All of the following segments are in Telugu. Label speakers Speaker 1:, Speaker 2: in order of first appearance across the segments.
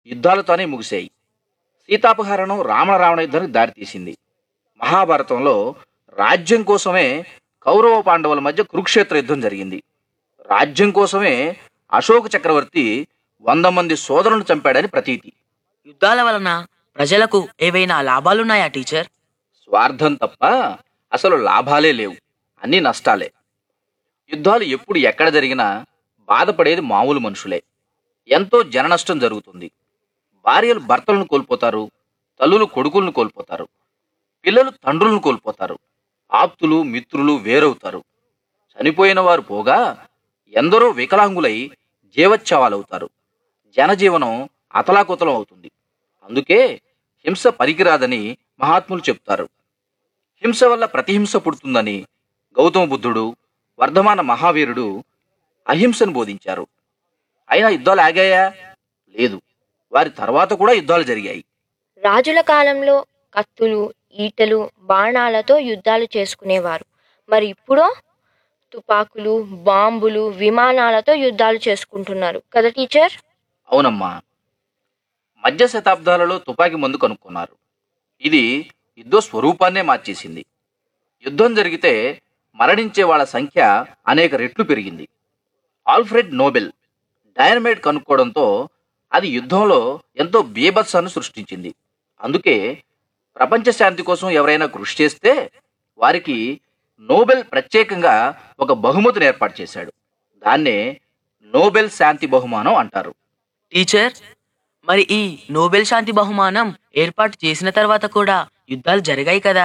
Speaker 1: యుద్ధాలతోనే ముగిశాయి సీతాపహరణం రావణ రావణ యుద్ధానికి దారితీసింది మహాభారతంలో రాజ్యం కోసమే కౌరవ పాండవుల మధ్య కురుక్షేత్ర యుద్ధం జరిగింది రాజ్యం కోసమే అశోక చక్రవర్తి వంద మంది సోదరులను చంపాడని ప్రతీతి
Speaker 2: యుద్ధాల వలన ప్రజలకు ఏవైనా లాభాలున్నాయా టీచర్
Speaker 1: స్వార్థం తప్ప అసలు లాభాలే లేవు అన్నీ నష్టాలే యుద్ధాలు ఎప్పుడు ఎక్కడ జరిగినా బాధపడేది మామూలు మనుషులే ఎంతో జననష్టం జరుగుతుంది భార్యలు భర్తలను కోల్పోతారు తల్లులు కొడుకులను కోల్పోతారు పిల్లలు తండ్రులను కోల్పోతారు ఆప్తులు మిత్రులు వేరవుతారు చనిపోయిన వారు పోగా ఎందరో వికలాంగులై జీవచ్ఛవాలవుతారు జనజీవనం అతలాకుతలం అవుతుంది అందుకే హింస పనికిరాదని మహాత్ములు చెప్తారు హింస వల్ల ప్రతిహింస పుడుతుందని గౌతమ బుద్ధుడు వర్ధమాన మహావీరుడు అహింసను బోధించారు అయినా యుద్ధాలు ఆగాయా లేదు వారి తర్వాత కూడా యుద్ధాలు జరిగాయి
Speaker 3: రాజుల కాలంలో కత్తులు ఈటలు బాణాలతో యుద్ధాలు చేసుకునేవారు మరి ఇప్పుడు తుపాకులు బాంబులు విమానాలతో యుద్ధాలు చేసుకుంటున్నారు కదా టీచర్
Speaker 1: అవునమ్మా మధ్య శతాబ్దాలలో తుపాకీ మందు కనుక్కున్నారు ఇది యుద్ధ స్వరూపాన్నే మార్చేసింది యుద్ధం జరిగితే మరణించే వాళ్ళ సంఖ్య అనేక రెట్లు పెరిగింది ఆల్ఫ్రెడ్ నోబెల్ డైనమైట్ కనుక్కోవడంతో అది యుద్ధంలో ఎంతో బీభత్సాన్ని సృష్టించింది అందుకే ప్రపంచ శాంతి కోసం ఎవరైనా కృషి చేస్తే వారికి నోబెల్ ప్రత్యేకంగా ఒక బహుమతిని ఏర్పాటు చేశాడు దాన్నే నోబెల్ శాంతి బహుమానం అంటారు
Speaker 2: టీచర్ మరి ఈ నోబెల్ శాంతి బహుమానం ఏర్పాటు చేసిన తర్వాత కూడా యుద్ధాలు జరిగాయి కదా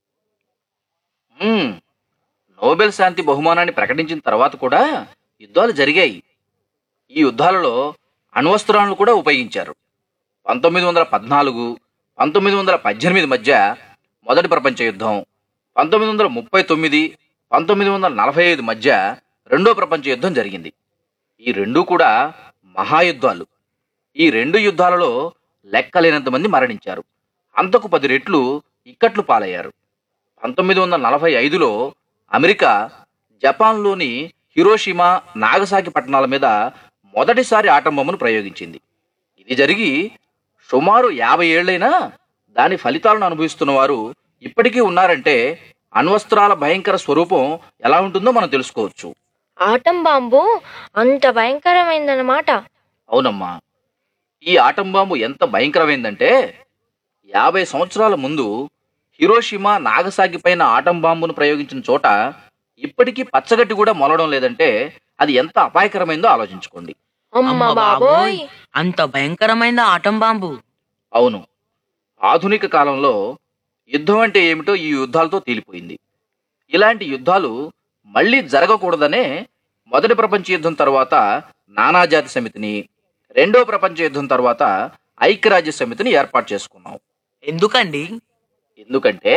Speaker 1: మ్మ్. నోబెల్ శాంతి బహుమానాన్ని ప్రకటించిన తర్వాత కూడా యుద్ధాలు జరిగాయి ఈ యుద్ధాలలో అణ్వస్త్రాలను కూడా ఉపయోగించారు పంతొమ్మిది వందల పద్నాలుగు పంతొమ్మిది వందల పద్దెనిమిది మధ్య మొదటి ప్రపంచ యుద్ధం పంతొమ్మిది వందల ముప్పై తొమ్మిది పంతొమ్మిది వందల నలభై ఐదు మధ్య రెండో ప్రపంచ యుద్ధం జరిగింది ఈ రెండూ కూడా మహాయుద్ధాలు ఈ రెండు యుద్ధాలలో లెక్కలేనంత మంది మరణించారు అంతకు పది రెట్లు ఇక్కట్లు పాలయ్యారు పంతొమ్మిది వందల నలభై ఐదులో అమెరికా జపాన్లోని హిరోషిమా నాగసాకి పట్టణాల మీద మొదటిసారి ఆటం బొమ్మను ప్రయోగించింది ఇది జరిగి సుమారు యాభై ఏళ్లైనా దాని ఫలితాలను అనుభవిస్తున్న వారు ఇప్పటికీ ఉన్నారంటే అణ్వస్త్రాల భయంకర స్వరూపం ఎలా ఉంటుందో మనం తెలుసుకోవచ్చు
Speaker 3: ఆటం బాంబు అంత భయంకరమైందన్నమాట
Speaker 1: అవునమ్మా ఈ ఆటం బాంబు ఎంత భయంకరమైందంటే యాభై సంవత్సరాల ముందు హిరోషిమా నాగసాకి పైన ఆటం బాంబును ప్రయోగించిన చోట ఇప్పటికీ పచ్చగడ్డి కూడా మొలడం లేదంటే అది ఎంత అపాయకరమైందో ఆలోచించుకోండి
Speaker 3: అమ్మ బాబోయ్
Speaker 2: అంత భయంకరమైన ఆటం బాంబు
Speaker 1: అవును ఆధునిక కాలంలో యుద్ధం అంటే ఏమిటో ఈ యుద్ధాలతో తేలిపోయింది ఇలాంటి యుద్ధాలు మళ్ళీ జరగకూడదనే మొదటి ప్రపంచ యుద్ధం తర్వాత నానాజాతి సమితిని రెండో ప్రపంచ యుద్ధం తర్వాత ఐక్యరాజ్య సమితిని ఏర్పాటు చేసుకున్నాం
Speaker 2: ఎందుకండి
Speaker 1: ఎందుకంటే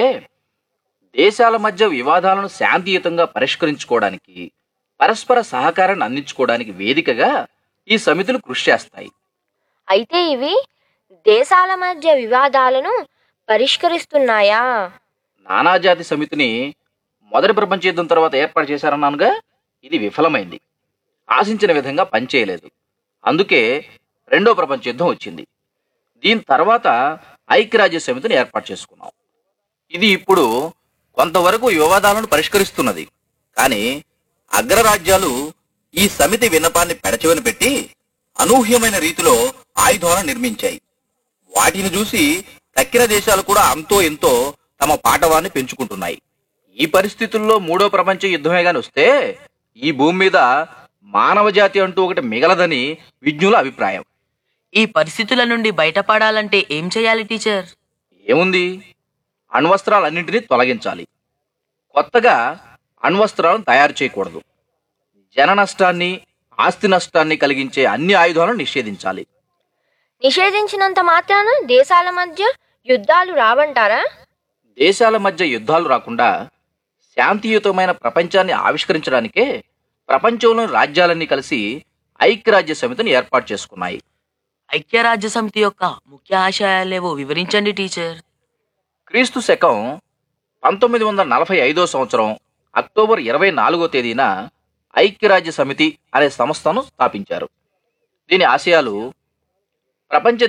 Speaker 1: దేశాల మధ్య వివాదాలను శాంతియుతంగా పరిష్కరించుకోవడానికి పరస్పర సహకారాన్ని అందించుకోవడానికి వేదికగా ఈ సమితులు కృషి చేస్తాయి
Speaker 3: అయితే ఇవి దేశాల మధ్య వివాదాలను పరిష్కరిస్తున్నాయా
Speaker 1: నానాజాతి సమితిని మొదటి ప్రపంచ యుద్ధం తర్వాత ఏర్పాటు చేశారన్నానుగా ఇది విఫలమైంది ఆశించిన విధంగా పనిచేయలేదు అందుకే రెండో ప్రపంచ యుద్ధం వచ్చింది దీని తర్వాత ఐక్యరాజ్య సమితిని ఏర్పాటు చేసుకున్నాం ఇది ఇప్పుడు కొంతవరకు వివాదాలను పరిష్కరిస్తున్నది కానీ అగ్రరాజ్యాలు ఈ సమితి విన్నపాన్ని పెడచెవిన పెట్టి అనూహ్యమైన రీతిలో ఆయుధాలను నిర్మించాయి వాటిని చూసి తక్కిన దేశాలు కూడా అంతో ఎంతో తమ పాటవాన్ని పెంచుకుంటున్నాయి ఈ పరిస్థితుల్లో మూడో ప్రపంచ యుద్ధమే గాని వస్తే ఈ భూమి మీద మానవ జాతి అంటూ ఒకటి మిగలదని విజ్ఞుల అభిప్రాయం
Speaker 2: ఈ పరిస్థితుల నుండి బయటపడాలంటే ఏం చేయాలి టీచర్
Speaker 1: ఏముంది అణ్వస్త్రాలన్నింటినీ తొలగించాలి కొత్తగా అణ్వస్త్రాలను తయారు చేయకూడదు జన నష్టాన్ని ఆస్తి నష్టాన్ని కలిగించే అన్ని ఆయుధాలను నిషేధించాలి
Speaker 3: నిషేధించినంత మాత్రాన దేశాల మధ్య యుద్ధాలు రావంటారా
Speaker 1: దేశాల మధ్య యుద్ధాలు రాకుండా శాంతియుతమైన ప్రపంచాన్ని ఆవిష్కరించడానికే ప్రపంచంలోని రాజ్యాలన్నీ కలిసి ఐక్యరాజ్య సమితిని ఏర్పాటు చేసుకున్నాయి
Speaker 2: ఐక్యరాజ్య సమితి యొక్క ముఖ్య ఆశయాలేవో వివరించండి టీచర్
Speaker 1: క్రీస్తు శకం పంతొమ్మిది వందల నలభై ఐదో సంవత్సరం అక్టోబర్ ఇరవై నాలుగో తేదీన ఐక్యరాజ్య సమితి అనే సంస్థను స్థాపించారు దీని ఆశయాలు ప్రపంచ